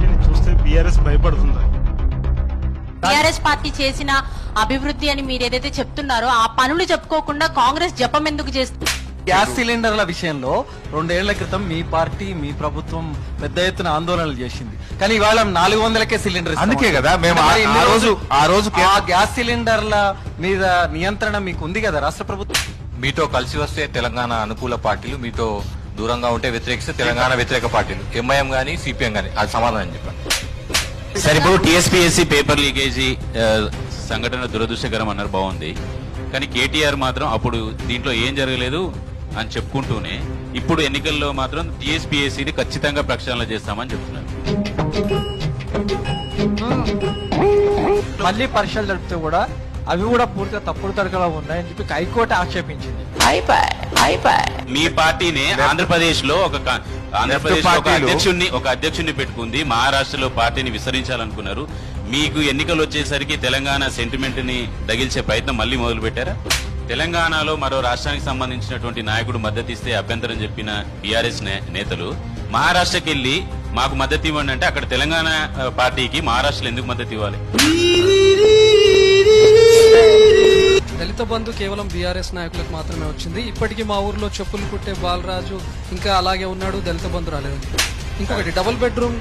పార్టీని చూస్తే బీఆర్ఎస్ భయపడుతుంది టిఆర్ఎస్ పార్టీ చేసిన అభివృద్ధి అని మీరు ఏదైతే చెప్తున్నారో ఆ పనులు చెప్పుకోకుండా కాంగ్రెస్ జపం ఎందుకు చేస్తుంది గ్యాస్ సిలిండర్ల విషయంలో రెండేళ్ల క్రితం మీ పార్టీ మీ ప్రభుత్వం పెద్ద ఎత్తున ఆందోళనలు చేసింది కానీ ఇవాళ నాలుగు వందలకే సిలిండర్ ఇస్తాం. అందుకే కదా మేము ఆ- మరి ఇన్ని ఆ రోజు- రోజులు ఆ రోజు ఆ కేంద్ర- గ్యాస్ సిలిండర్ల మీద నియంత్రణ మీకు ఉంది కదా రాష్ట్ర ప్రభుత్వం మీతో కలిసి వస్తే తెలంగాణ అనుకూల పార్టీలు మీతో దూరంగా ఉంటే వ్యతిరేకిస్తే తెలంగాణ వ్యతిరేక పార్టీలు ఎంఐఎం గానీ సిపిఎం గానీ అది సమాధానం చెప్పండి సరే ఇప్పుడు టీఎస్పీఎస్సీ పేపర్ లీకేజీ ఆ, సంఘటన దురదృష్టకరం అన్నారు బాగుంది కానీ కేటీఆర్ మాత్రం అప్పుడు దీంట్లో ఏం జరగలేదు అని చెప్పుకుంటూనే ఇప్పుడు ఎన్నికల్లో మాత్రం టీఎస్పీఎస్సీని ఖచ్చితంగా ప్రక్షాళన చేస్తామని చెప్తున్నారు మళ్ళీ పరీక్షలు జరిపితే కూడా అవి కూడా పూర్తిగా తప్పుడు తరగలో ఉన్నాయని చెప్పి హైకోర్టు ఆక్షేపించింది మీ పార్టీనే ఆంధ్రప్రదేశ్ లో ఒక కా- ఆంధ్రప్రదేశ్ లో ఒక పార్టీలు- అధ్యక్షుడిని ఒక అధ్యక్షుడిని పెట్టుకుంది మహారాష్ట్రలో పార్టీని విస్తరించాలనుకున్నారు మీకు ఎన్నికలు వచ్చేసరికి తెలంగాణ సెంటిమెంట్ ని దగిల్చే ప్రయత్నం మళ్ళీ మొదలు పెట్టారా తెలంగాణలో మరో రాష్ట్రానికి సంబంధించినటువంటి నాయకుడు మద్దతు ఇస్తే అభ్యంతరం చెప్పిన బీఆర్ఎస్ నేతలు మహారాష్ట్రకి వెళ్లి మాకు మద్దతు ఇవ్వండి అంటే అక్కడ తెలంగాణ ఆ, పార్టీకి మహారాష్ట్రలో ఎందుకు మద్దతు ఇవ్వాలి దళిత బంధు కేవలం బీఆర్ఎస్ నాయకులకు మాత్రమే వచ్చింది ఇప్పటికీ మా ఊర్లో చెప్పులు కుట్టే బాలరాజు ఇంకా అలాగే ఉన్నాడు దళిత బంధు రాలేదు ఇంకొకటి డబుల్ బెడ్రూమ్